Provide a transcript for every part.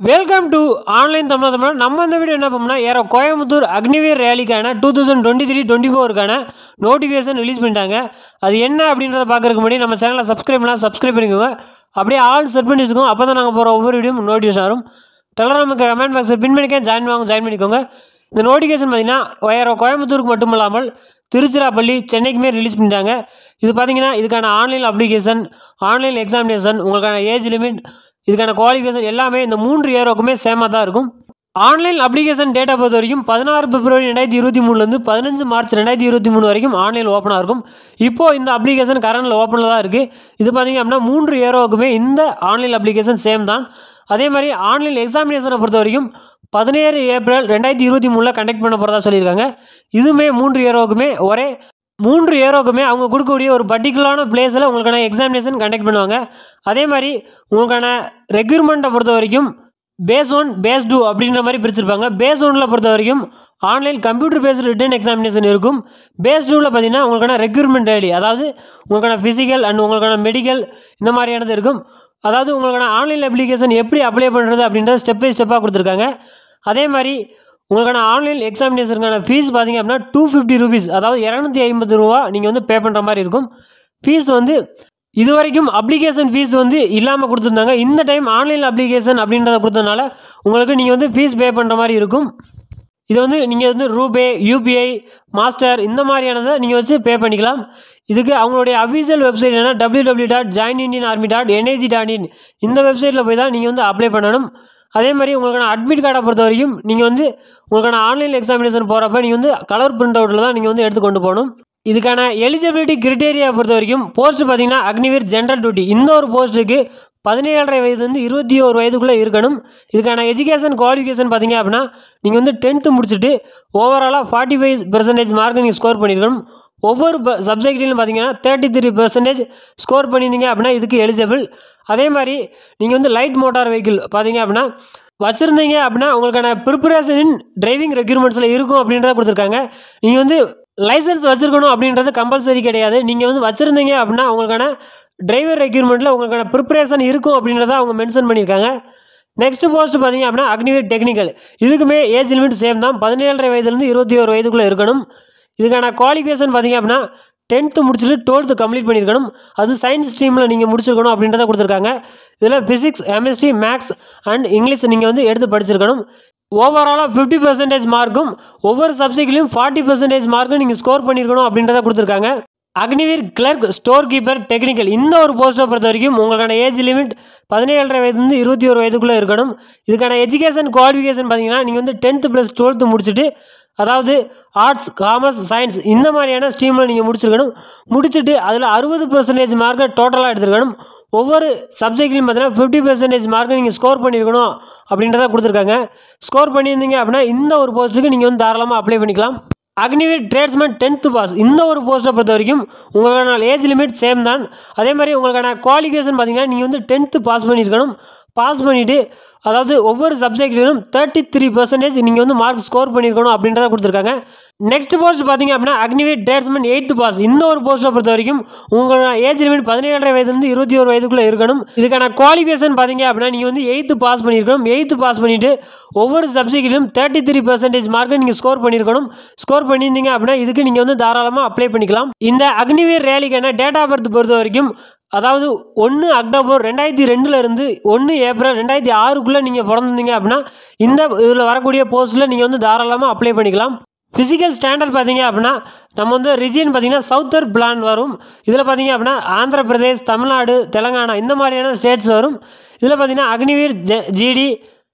welcome to online Tamil Tamil நம்ம இந்த video என்ன பண்ணோம்னா ஏற கோயம்புத்தூர் அக்னிவீர் ரேலிக்கான two thousand twenty three twenty ஃபோருக்கான நோட்டிஃபிகேஷன் ரிலீஸ் பண்ணிட்டாங்க அது என்ன அப்படின்றத பார்க்கறதுக்கு முன்னாடி நம்ம சேனலை சப்ஸ்கிரைப் பண்ணலாம் சப்ஸ்கிரைப் பண்ணிக்கோங்க அப்படியே ஆல் செட் பண்ணி வச்சுக்கோங்க அப்போ தான் நாங்கள் போகிற ஒவ்வொரு வீடியோ நோட்டிஃபிகேஷன் வரும் டெலகிராமுக்கு கமெண்ட் பாக்ஸில் பின் பண்ணிக்கேன் ஜாயின் வாங்க ஜாயின் பண்ணிக்கோங்க இந்த நோட்டிஃபிகேஷன் பார்த்தீங்கன்னா ஏற கோயம்புத்தூருக்கு மட்டும் இல்லாமல் திருச்சிராப்பள்ளி சென்னைக்குமே ரிலீஸ் பண்ணிட்டாங்க இது பார்த்தீங்கன்னா இதுக்கான ஆன்லைன் அப்ளிகேஷன் ஆன்லைன் எக்ஸாமினேஷன் உங்களுக்கான ஏஜ் லிமிட் இதுக்கான குவாலிஃபிகேஷன் எல்லாமே இந்த மூன்று ஏரோக்குமே சேமாக தான் இருக்கும் ஆன்லைன் அப்ளிகேஷன் டேட்டா பொறுத்த வரைக்கும் பதினாறு பிப்ரவரி ரெண்டாயிரத்தி இருபத்தி மூணுலேருந்து பதினஞ்சு மார்ச் ரெண்டாயிரத்தி இருபத்தி மூணு வரைக்கும் ஆன்லைன் ஓப்பனாக இருக்கும் இப்போது இந்த அப்ளிகேஷன் கரண்டில் ஓப்பனில் தான் இருக்குது இது பார்த்திங்க அப்படின்னா மூன்று ஏரோவுக்குமே இந்த ஆன்லைன் அப்ளிகேஷன் சேம் தான் அதே மாதிரி ஆன்லைன் எக்ஸாமினேஷனை பொறுத்த வரைக்கும் பதினேழு ஏப்ரல் ரெண்டாயிரத்தி இருபத்தி மூணில் கண்டக்ட் பண்ண போகிறதா சொல்லியிருக்காங்க இதுவுமே மூன்று ஏரோவுக்குமே ஒரே மூன்று ஏரோக்குமே அவங்க கொடுக்கக்கூடிய ஒரு பர்டிகுலரான பிளேஸில் உங்களுக்கான எக்ஸாமினேஷன் கண்டக்ட் பண்ணுவாங்க அதே மாதிரி உங்களுக்கான ரெக்யூர்மெண்ட்டை பொறுத்த வரைக்கும் பேஸ் ஒன் பேஸ் டூ அப்படின்ற மாதிரி பிரிச்சிருப்பாங்க பேஸ் ஒனில் பொறுத்த வரைக்கும் online computer based written examination இருக்கும் பேஸ் டூவில் பார்த்தீங்கன்னா உங்களுக்கான ரெக்யூர்மெண்ட் ஐடி அதாவது உங்களுக்கான ஃபிசிக்கல் அண்ட் உங்களுக்கான மெடிக்கல் இந்த மாதிரியானது இருக்கும் அதாவது உங்களுக்கான ஆன்லைன் அப்ளிகேஷன் எப்படி அப்ளை பண்ணுறது அப்படின்றத ஸ்டெப் பை ஸ்டெப்பாக கொடுத்துருக்காங்க அதே மாதிரி உங்களுக்கான ஆன்லைன் எக்ஸாமினேஷனுக்கான ஃபீஸ் பார்த்தீங்க அப்படின்னா டூ ஃபிஃப்டி ருபீஸ் அதாவது இரநூத்தி ஐம்பது ரூபா நீங்கள் வந்து பே பண்ணுற மாதிரி இருக்கும் ஃபீஸ் வந்து இது வரைக்கும் அப்ளிகேஷன் ஃபீஸ் வந்து இல்லாமல் கொடுத்துருந்தாங்க இந்த டைம் ஆன்லைன் அப்ளிகேஷன் அப்படின்றத கொடுத்ததுனால உங்களுக்கு நீங்கள் வந்து ஃபீஸ் பே பண்ணுற மாதிரி இருக்கும் இது வந்து நீங்கள் வந்து ரூபே யூபிஐ மாஸ்டர் இந்த மாதிரியானதை நீங்கள் வச்சு பே பண்ணிக்கலாம் இதுக்கு அவங்களுடைய அஃபீஷியல் வெப்சைட் என்ன W W dot join Indian army dot NIC dot in இந்த வெப்சைட்டில் போய் தான் நீங்கள் வந்து அப்ளை பண்ணணும் அதே மாதிரி உங்களுக்கான அட்மிட் கார்டை பொறுத்த வரைக்கும் நீங்கள் வந்து உங்களுக்கான ஆன்லைன் எக்ஸாமினேஷன் போகிறப்ப நீங்கள் வந்து கலர் பிரிண்ட் அவுட்டில் தான் நீங்கள் வந்து எடுத்து கொண்டு போகணும் இதுக்கான எலிஜிபிலிட்டி கிரிட்டேரியா பொறுத்த வரைக்கும் போஸ்ட் பார்த்தீங்கன்னா அக்னிவீர் ஜென்ரல் டியூட்டி இந்த ஒரு போஸ்ட்டுக்கு பதினேழரை வயதுலேருந்து இருபத்தி ஒரு வயதுக்குள்ளே இருக்கணும் இதுக்கான எஜுகேஷன் குவாலிஃபிகேஷன் பார்த்தீங்க அப்படின்னா நீங்கள் வந்து டென்த்து முடிச்சுட்டு ஓவராலாக ஃபார்ட்டி ஃபைவ் பெர்சன்டேஜ் மார்க் நீங்கள் ஸ்கோர் பண்ணியிருக்கணும் ஒவ்வொரு ப சப்ஜெக்ட்லையும் பார்த்தீங்கன்னா தேர்ட்டி த்ரீ பெர்சன்டேஜ் ஸ்கோர் பண்ணியிருந்தீங்க அப்படின்னா இதுக்கு எலிஜிபிள் அதே மாதிரி நீங்கள் வந்து லைட் மோட்டார் வெஹிக்கிள் பார்த்தீங்க அப்படின்னா வச்சுருந்தீங்க அப்படின்னா உங்களுக்கான ப்ரிப்பரேஷன் இன் டிரைவிங் ரெக்யூர்மெண்ட்ஸில் இருக்கும் அப்படின்றத கொடுத்துருக்காங்க நீங்கள் வந்து லைசன்ஸ் வச்சுருக்கணும் அப்படின்றது கம்பல்சரி கிடையாது நீங்கள் வந்து வச்சுருந்தீங்க அப்படின்னா உங்களுக்கான டிரைவர் ரெக்யூர்மெண்ட்டில் உங்களுக்கான ப்ரிப்பரேஷன் இருக்கும் அப்படின்றத அவங்க மென்ஷன் பண்ணியிருக்காங்க நெக்ஸ்ட் போஸ்ட் பார்த்தீங்க அப்படின்னா அக்னிவீர் டெக்னிக்கல் இதுக்குமே ஏஜ் லிமிட் சேம் தான் பதினேழரை வயதுலேருந்து இருபத்தி ஒரு வயதுக்குள்ளே இருக்கணும் இதுக்கான குவாலிஃபிகேஷன் பார்த்தீங்க அப்படின்னா டென்த்து முடிச்சுட்டு டுவெல்த்து கம்ப்ளீட் பண்ணியிருக்கணும் அது சயின்ஸ் ஸ்ட்ரீமில் நீங்கள் முடிச்சிருக்கணும் அப்படின்றத கொடுத்துருக்காங்க இதில் physics chemistry maths and English நீங்கள் வந்து எடுத்து படிச்சிருக்கணும் ஓவராலாக ஃபிஃப்டி பர்சன்டேஜ் மார்க்கும் ஒவ்வொரு சப்ஜெக்ட்லையும் ஃபார்ட்டி பர்சன்டேஜ் மார்க்கும் நீங்கள் ஸ்கோர் பண்ணியிருக்கணும் அப்படின்றத கொடுத்துருக்காங்க Agniveer clerk store keeper technical இந்த ஒரு போஸ்ட்டை பொறுத்த வரைக்கும் உங்களுக்கான ஏஜ் லிமிட் பதினேழரை வயதுலேருந்து இருபத்தி ஒரு வயதுக்குள்ளே இருக்கணும் இதுக்கான எஜுகேஷன் குவாலிஃபிகேஷன் பார்த்தீங்கன்னா நீங்கள் வந்து டென்த்து ப்ளஸ் டுவெல்த்து முடிச்சுட்டு அதாவது ஆர்ட்ஸ் காமர்ஸ் சயின்ஸ் இந்த மாதிரியான ஸ்ட்ரீமில் நீங்கள் முடிச்சிருக்கணும் முடிச்சுட்டு அதில் அறுபது பர்சன்டேஜ் மார்க்கை டோட்டலாக எடுத்துருக்கணும் ஒவ்வொரு சப்ஜெக்ட்லையும் பார்த்தீங்கன்னா ஃபிஃப்டி பர்சன்டேஜ் மார்க்கை நீங்கள் ஸ்கோர் பண்ணியிருக்கணும் அப்படின்றத கொடுத்துருக்காங்க ஸ்கோர் பண்ணியிருந்தீங்க அப்படின்னா இந்த ஒரு போஸ்ட்டுக்கு நீங்கள் வந்து தாராளமாக அப்ளை பண்ணிக்கலாம் அக்னிவீர் ட்ரேட்ஸ்மேன் டென்த்து பாஸ் இந்த ஒரு போஸ்ட்டை பொறுத்த வரைக்கும் உங்களுக்கான ஏஜ் லிமிட் சேம் தான் அதே மாதிரி உங்களுக்கான குவாலிஃபிகேஷன் பார்த்தீங்கன்னா நீங்கள் வந்து டென்த்து பாஸ் பண்ணியிருக்கணும் பாஸ் பண்ணிவிட்டு அதாவது ஒவ்வொரு சப்ஜெக்ட்லையும் தேர்ட்டி த்ரீ பர்சன்டேஜ் நீங்கள் வந்து மார்க் ஸ்கோர் பண்ணியிருக்கணும் அப்படின்றத கொடுத்துருக்காங்க நெக்ஸ்ட் போஸ்ட் பார்த்தீங்க அப்படின்னா அக்னிவீர் ட்ரேட்ஸ்மேன் எயித்து பாஸ் இந்த ஒரு போஸ்ட்டை பொறுத்த வரைக்கும் உங்களோட ஏஜ் லிமிட் பதினேழரை வயதுலேருந்து இருபத்தி ஒரு வயதுக்குள்ளே இருக்கணும் இதுக்கான குவாலிஃபிகேஷன் பார்த்தீங்க அப்படின்னா நீங்கள் வந்து எயித்து பாஸ் பண்ணியிருக்கணும் எயித்து பாஸ் பண்ணிவிட்டு ஒவ்வொரு சப்ஜெக்ட்லையும் தேர்ட்டி த்ரீ பர்சன்டேஜ் மார்க்கை நீங்கள் ஸ்கோர் பண்ணியிருக்கணும் ஸ்கோர் பண்ணியிருந்தீங்க அப்படின்னா இதுக்கு நீங்கள் வந்து தாராளமாக அப்ளை பண்ணிக்கலாம் இந்த அக்னிவீர் ரேலிக்கான டேட் ஆஃப் பர்த் பொறுத்த வரைக்கும் அதாவது ஒன்று அக்டோபர் ரெண்டாயிரத்தி ரெண்டுலேருந்து ஒன்று ஏப்ரல் ரெண்டாயிரத்தி ஆறுக்குள்ளே நீங்கள் பிறந்திருந்தீங்க அப்படின்னா இந்த இதில் வரக்கூடிய போஸ்ட்டில் நீங்கள் வந்து தாராளமாக அப்ளை பண்ணிக்கலாம் ஃபிசிக்கல் ஸ்டாண்டர்ட் பார்த்தீங்க அப்படின்னா நம்ம வந்து ரிஜியன் பார்த்தீங்கன்னா சவுத்தர் பிளான் வரும் இதில் பார்த்தீங்க அப்படின்னா ஆந்திர பிரதேஷ் தமிழ்நாடு தெலங்கானா இந்த மாதிரியான ஸ்டேட்ஸ் வரும் இதில் பார்த்தீங்கன்னா அக்னிவீர் ஜெ GD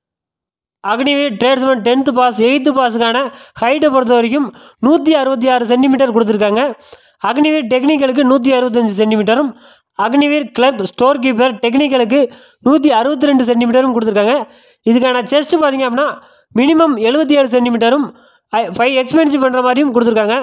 Agniveer tradesman tenth pass eighth பாஸுக்கான ஹைட்டை பொறுத்த வரைக்கும் நூற்றி அறுபத்தி ஆறு சென்டிமீட்டர் கொடுத்துருக்காங்க அக்னிவீர் டெக்னிக்கலுக்கு நூற்றி அறுபத்தஞ்சு சென்டிமீட்டரும் அக்னிவீர் கிளர்க் ஸ்டோர் கீப்பர் டெக்னிக்கலுக்கு நூற்றி அறுபத்தி ரெண்டு சென்டிமீட்டரும் கொடுத்துருக்காங்க இதுக்கான செஸ்ட் பார்த்தீங்க அப்படின்னா மினிமம் எழுபத்தி ஏழு சென்டிமீட்டரும் ஃபைவ் எக்ஸ்பென்சிவ் பண்ணுற மாதிரியும் கொடுத்துருக்காங்க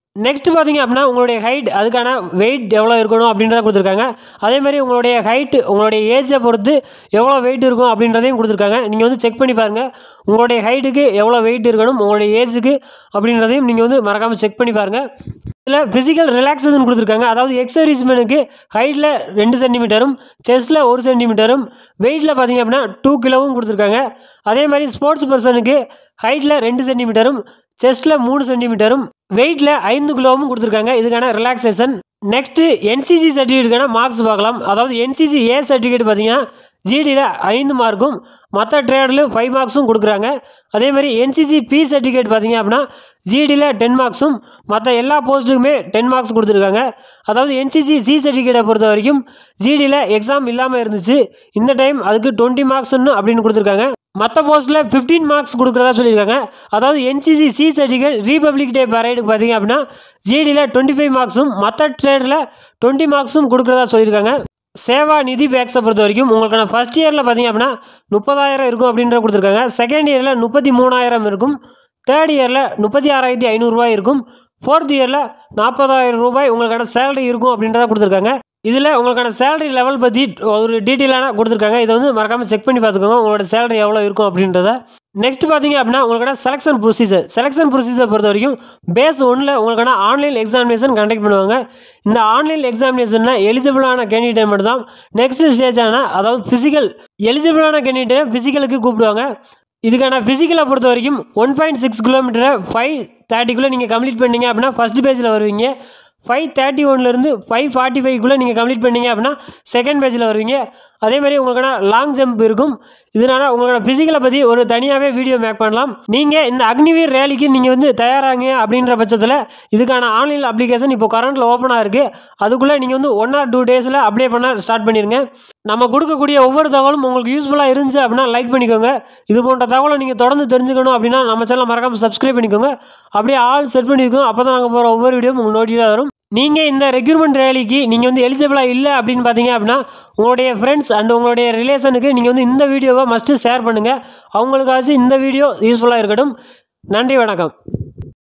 நெக்ஸ்ட் பார்த்தீங்க அப்படின்னா உங்களுடைய ஹைட் அதுக்கான வெயிட் எவ்வளோ இருக்கணும் அப்படின்றத கொடுத்துருக்காங்க அதே மாதிரி உங்களுடைய ஹைட் உங்களுடைய ஏஜை பொறுத்து எவ்வளோ வெயிட் இருக்கும் அப்படின்றதையும் கொடுத்துருக்காங்க நீங்கள் வந்து செக் பண்ணி பாருங்கள் உங்களுடைய ஹைட்டுக்கு எவ்வளோ வெயிட் இருக்கணும் உங்களுடைய ஏஜுக்கு அப்படின்றதையும் நீங்கள் வந்து மறக்காமல் செக் பண்ணி பாருங்கள் இதில் ஃபிசிக்கல் ரிலாக்ஸேஷன் கொடுத்துருக்காங்க அதாவது எக்ஸர்வீஸ்மேனுக்கு ஹைட்டில் ரெண்டு சென்டிமீட்டரும் செஸ்ட்டில் ஒரு சென்டிமீட்டரும் வெயிட்டில் பார்த்தீங்க அப்படின்னா டூ கிலோவும் கொடுத்துருக்காங்க அதே மாதிரி ஸ்போர்ட்ஸ் பர்சனுக்கு ஹைட்டில் ரெண்டு சென்டிமீட்டரும் செஸ்ட்டில் மூணு சென்டிமீட்டரும் வெயிட்டில் ஐந்து கிலோவும் கொடுத்துருக்காங்க இதுக்கான ரிலாக்ஸேஷன் நெக்ஸ்ட்டு என்சிசி சர்டிஃபிகேட்டுக்கான மார்க்ஸ் பார்க்கலாம் அதாவது என்சிசி ஏ சர்டிஃபிகேட் பார்த்தீங்கன்னா ஜிடியில் ஐந்து மார்க்கும் மற்ற ட்ரேடில் ஃபைவ் மார்க்ஸும் கொடுக்குறாங்க அதே மாதிரி என்சிசி பி சர்டிஃபிகேட் பார்த்தீங்க அப்படின்னா ஜிடியில் டென் மார்க்ஸும் மற்ற எல்லா போஸ்ட்டுக்குமே டென் மார்க்ஸ் கொடுத்துருக்காங்க அதாவது என்சிசி சி சர்டிஃபிகேட்டை பொறுத்த வரைக்கும் ஜிடியில் எக்ஸாம் இல்லாமல் இருந்துச்சு இந்த டைம் அதுக்கு டுவெண்ட்டி மார்க்ஸ்னு அப்படின்னு கொடுத்துருக்காங்க மற்ற போஸ்ட்டில் ஃபிஃப்டீன் மார்க்ஸ் கொடுக்குறதா சொல்லியிருக்காங்க அதாவது NCC C certificate Republic Day பரேடுக்கு பார்த்தீங்க அப்படின்னா ஜிடியில் டுவெண்ட்டி ஃபைவ் மார்க்ஸும் மற்ற ட்ரேடில் டுவெண்ட்டி மார்க்ஸும் கொடுக்குறதா சொல்லியிருக்காங்க சேவா நிதி பேக்ஸை பொறுத்த வரைக்கும் உங்களுக்கான ஃபஸ்ட் இயரில் பார்த்தீங்க அப்படின்னா முப்பதாயிரம் இருக்கும் அப்படின்ற கொடுத்துருக்காங்க செகண்ட் இயரில் முப்பத்தி மூணாயிரம் இருக்கும் தேர்ட் இயரில் முப்பத்தி ஆறாயிரத்தி ஐநூறுரூவா இருக்கும் ஃபோர்த் இயரில் நாற்பதாயிரம் ரூபாய் உங்களுக்கான சேலரி இருக்கும் அப்படின்றத கொடுத்துருக்காங்க இதில் உங்களுக்கான சேலரி லெவல் பற்றி ஒரு டீட்டெயிலான கொடுத்துருக்காங்க இதை வந்து மறக்காமல் செக் பண்ணி பார்த்துக்கோங்க உங்களோட சேலரி எவ்வளோ இருக்கும் அப்படின்றத நெக்ஸ்ட் பார்த்தீங்க அப்படின்னா உங்களுக்கான செலெக்ஷன் ப்ரொசீஜர் செலெக்ஷன் ப்ரொசீஜர் பொறுத்த வரைக்கும் பேஸ் ஒன்றில் உங்களுக்கான ஆன்லைன் எக்ஸாமினேஷன் கண்டக்ட் பண்ணுவாங்க இந்த ஆன்லைன் எக்ஸாமினேஷனில் எலிஜிபிளான கேண்டிடேட் மட்டும் தான் நெக்ஸ்ட் ஸ்டேஜான அதாவது ஃபிசிக்கல் எலிஜிபிளான கேண்டிடேட் ஃபிசிக்கலுக்கு கூப்பிடுவாங்க இதுக்கான ஃபிசிக்கலை பொறுத்த வரைக்கும் ஒன் பாயிண்ட் சிக்ஸ் கிலோமீட்டரை ஃபைவ் தேர்ட்டிக்குள்ளே நீங்கள் கம்ப்ளீட் பண்ணீங்க அப்படின்னா ஃபஸ்ட் பேஜில் வருவீங்க ஃபைவ் தேர்ட்டி ஒன்லேருந்து ஃபைவ் ஃபார்ட்டி ஃபைவ்க்குள்ளே நீங்கள் கம்ப்ளீட் பண்ணீங்க அப்படின்னா செகண்ட் பேஜில் வருவீங்க அதே மாதிரி உங்களுக்கான லாங் ஜம்ப் இருக்கும் இதனால் உங்களோட ஃபிசிக்கலை பற்றி ஒரு தனியாகவே வீடியோ மேக் பண்ணலாம் நீங்கள் இந்த அக்னிவீர் ரேலிக்கு நீங்கள் வந்து தயாராங்க அப்படின்ற பட்சத்தில் இதுக்கான ஆன்லைன் அப்ளிகேஷன் இப்போ கரண்ட்டில் ஓப்பனாக இருக்குது அதுக்குள்ளே நீங்கள் வந்து ஒன் ஆர் டூ டேஸில் அப்ளை பண்ண ஸ்டார்ட் பண்ணிடுங்க நம்ம கொடுக்கக்கூடிய ஒவ்வொரு தகவலும் உங்களுக்கு யூஸ்ஃபுல்லாக இருந்துச்சு அப்படின்னா லைக் பண்ணிக்கோங்க இது போன்ற தகவலை நீங்கள் தொடர்ந்து தெரிஞ்சுக்கணும் அப்படின்னா நம்ம சேனல் மறக்காமல் சப்ஸ்கிரைப் பண்ணிக்கோங்க அப்படியே ஆல் செட் பண்ணிக்கோங்க அப்போ தான் நாங்கள் போகிற ஒவ்வொரு வீடியோவும் உங்களுக்கு நோட்டிஃபாக வரும் நீங்கள் இந்த ரெக்யூர்மெண்ட் ரேலிக்கு நீங்கள் வந்து எலிஜிபிளாக இல்லை அப்படின்னு பார்த்தீங்க அப்படின்னா உங்களுடைய ஃப்ரெண்ட்ஸ் அண்ட் உங்களுடைய ரிலேஷனுக்கு நீங்கள் வந்து இந்த வீடியோவை மஸ்ட்டு ஷேர் பண்ணுங்கள் அவங்களுக்காச்சும் இந்த வீடியோ யூஸ்ஃபுல்லாக இருக்கட்டும் நன்றி வணக்கம்